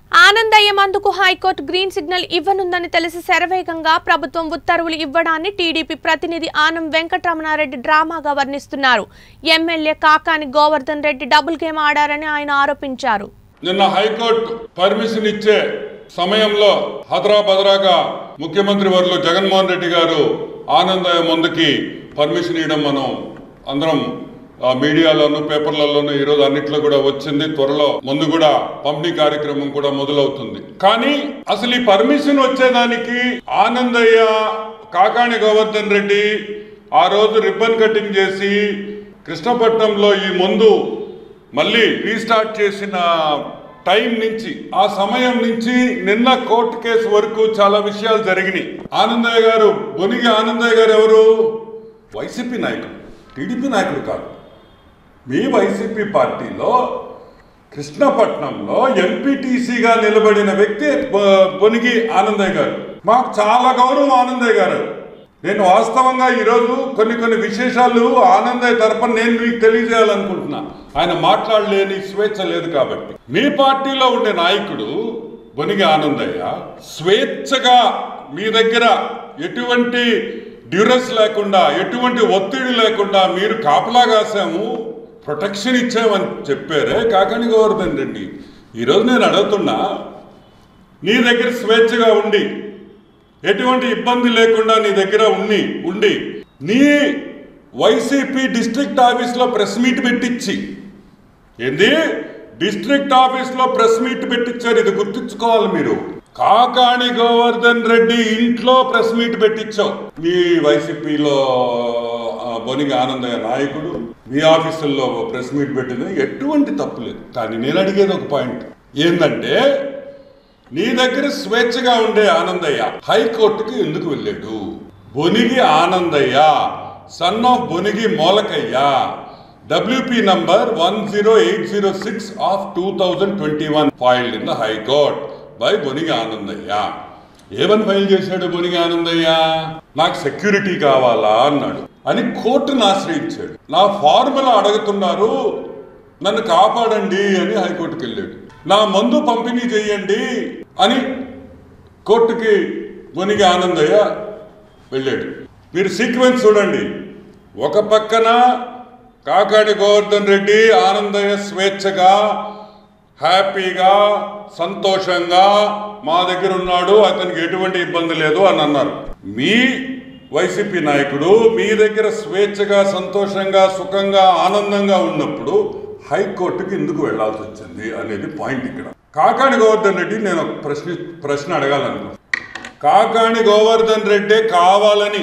ఆనందయ్య మందుకు high court green signal ఇవ్వనుందని తెలిసి శరవేగంగా ప్రభుత్వం ఉత్తర్వులు ఇవ్వడాన్ని టీడీపీ ప్రతినిధి ఆనం వెంకటరమణారెడ్డి డ్రామాగా వర్ణిస్తున్నారు MLA Kakani Govardhan Reddy double game ఆడారని ఆయన ఆరోపించారు నిన్న హైకోర్టు పర్మిషన్ ఇచ్చే సమయంలో హదరా బదరాగా ముఖ్యమంత్రి వర్లు జగన్మోహన్ రెడ్డి గారు ఆనందయ్య ముందుకి పర్మిషన్ ఇవ్వడం మనం అందరం ఆ, మీడియాలోను పేపర్లలోను ఈరోజు అన్నిట్లో కూడా వచ్చింది త్వరలో ముందు కూడా పంపిణీ కార్యక్రమం కూడా మొదలవుతుంది కానీ అసలు ఈ పర్మిషన్ వచ్చేదానికి ఆనందయ్య కాకాణి గోవర్ధన్ రెడ్డి ఆ రోజు రిబ్బన్ కటింగ్ చేసి కృష్ణపట్నంలో ఈ ముందు మళ్ళీ రీస్టార్ట్ చేసిన టైం నుంచి ఆ సమయం నుంచి నిన్న కోర్టు కేసు వరకు చాలా విషయాలు జరిగినాయి ఆనందయ్య గారు బొనిగి ఆనందయ్య గారు ఎవరు వైసీపీ నాయకుడు టీడీపీ నాయకుడు కాదు మీ వైసీపీ పార్టీలో కృష్ణపట్నంలో ఎంపీటీసీగా నిలబడిన వ్యక్తి బొ- బొనిగి ఆనందయ్య గారు మాకు చాలా గౌరవం ఆనందయ్య గారు నేను వాస్తవంగా ఈరోజు కొన్ని కొన్ని విశేషాలు ఆనందయ్య తరపున నేను మీకు తెలియజేయాలనుకుంటున్నా ఆయన మాట్లాడలేని స్వేచ్ఛ లేదు కాబట్టి మీ పార్టీలో ఉండే నాయకుడు బొనిగి ఆనందయ్య స్వేచ్ఛగా మీ దగ్గర ఎటువంటి డ్యూరస్ లేకుండా ఎటువంటి ఒత్తిడి లేకుండా మీరు కాపలా కాసాము ప్రొటెక్షన్ ఇచ్చామని చెప్పారే కాకని గోవర్ధన్ రెడ్డి ఈరోజు నేను అడుగుతున్నా నీ దగ్గర స్వేచ్ఛగా ఉండి ఎటువంటి ఇబ్బంది లేకుండా నీ దగ్గర ఉండి ఉండి నీ వైసీపీ డిస్ట్రిక్ట్ ఆఫీస్లో ప్రెస్ మీట్ పెట్టించి ఏంది డిస్ట్రిక్ట్ ఆఫీస్లో ప్రెస్ మీట్ పెట్టించారు ఇది గుర్తుంచుకోవాలి మీరు కాకాణి గోవర్ధన్ రెడ్డి ఇంట్లో ప్రెస్ మీట్ పెట్టించావు మీ వైసీపీలో ఆ, బొనిగ ఆనందయ్య నాయకుడు మీ ఆఫీసుల్లో ప్రెస్ మీట్ పెట్టింది ఎటువంటి తప్పు లేదు కానీ నేను అడిగేది ఒక పాయింట్ ఏంటంటే నీ దగ్గర స్వేచ్ఛగా ఉండే ఆనందయ్య హైకోర్టుకి ఎందుకు వెళ్ళాడు Bonigi Anandaiah son of Bonigi Molakaiah WP number one zero eight zero six of two thousand twenty one filed in the high court by Bonigi Anandaiah ఏమని ఫైల్ చేశాడు బొనిగి ఆనందయ్య నాకు సెక్యూరిటీ కావాలా అన్నాడు అని కోర్టును ఆశ్రయించాడు నా ఫార్ములా అడుగుతున్నారు నన్ను కాపాడండి అని హైకోర్టుకి వెళ్ళాడు నా మందు పంపిణీ చేయండి అని కోర్టుకి మునిగి ఆనందయ్య వెళ్ళాడు మీరు సీక్వెన్స్ చూడండి ఒక పక్కన కాకాడి గోవర్ధన్ రెడ్డి ఆనందయ్య స్వేచ్ఛగా హ్యాపీగా సంతోషంగా మా దగ్గర ఉన్నాడు అతనికి ఎటువంటి ఇబ్బంది లేదు అని అన్నారు మీ వైసీపీ నాయకుడు మీ దగ్గర స్వేచ్ఛగా సంతోషంగా సుఖంగా ఆనందంగా ఉన్నప్పుడు హైకోర్టుకి ఎందుకు వెళ్లాల్సి వచ్చింది అనేది పాయింట్ ఇక్కడ కాకాణి గోవర్ధన్ రెడ్డి నేను ఒక ప్రశ్న ప్రశ్న అడగాలనుకుంటున్నాను కాకాణి గోవర్ధన్ రెడ్డి కావాలని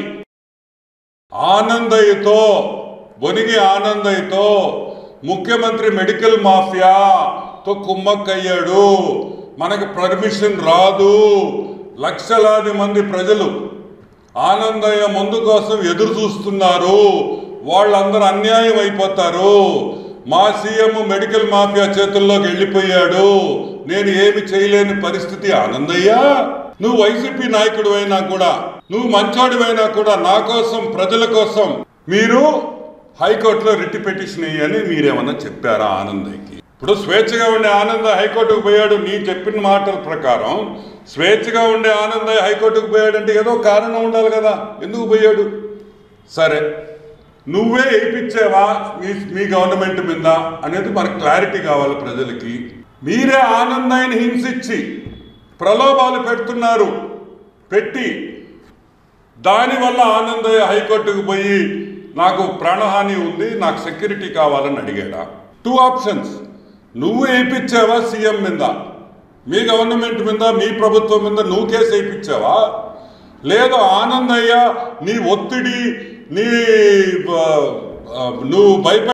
ఆనందయ్యతో బొనిగి ఆనందయ్యతో ముఖ్యమంత్రి మెడికల్ మాఫియాతో కుమ్మక్కయ్యాడు మనకు పర్మిషన్ రాదు లక్షలాది మంది ప్రజలు ఆనందయ్య ముందు కోసం ఎదురు చూస్తున్నారు వాళ్ళందరూ అన్యాయం అయిపోతారు మా సీఎం మెడికల్ మాఫియా చేతుల్లోకి వెళ్ళిపోయాడు నేను ఏమి చేయలేని పరిస్థితి ఆనందయ్య నువ్వు వైసీపీ నాయకుడు అయినా కూడా నువ్వు మంచోడివైనా కూడా నా కోసం ప్రజల కోసం మీరు హైకోర్టులో రిట్ పిటిషన్ వేయని మీరేమన్నా చెప్పారా ఆనందయ్యకి ఇప్పుడు స్వేచ్ఛగా ఉండే ఆనంద హైకోర్టుకు పోయాడు నీ చెప్పిన మాటల ప్రకారం స్వేచ్ఛగా ఉండే ఆనందయ్య హైకోర్టుకు పోయాడంటే ఏదో కారణం ఉండాలి కదా ఎందుకు పోయాడు సరే నువ్వే వేయించావా మీ మీ గవర్నమెంట్ మీద అనేది మనకు క్లారిటీ కావాలి ప్రజలకి మీరే ఆనందాన్ని హింసించి ప్రలోభాలు పెడుతున్నారు పెట్టి దానివల్ల ఆనందయ్య హైకోర్టుకు పోయి నాకు ప్రాణహాని ఉంది నాకు సెక్యూరిటీ కావాలని అడిగాడా టూ ఆప్షన్స్ నువ్వు వేయించావా సీఎం మీద మీ గవర్నమెంట్ మీద మీ ప్రభుత్వం మీద నువ్వు కేసు వేయించావా లేదు ఆనందయ్య నీ ఒత్తిడి నీ ఆ, ఆ, నువ్వు భయపడి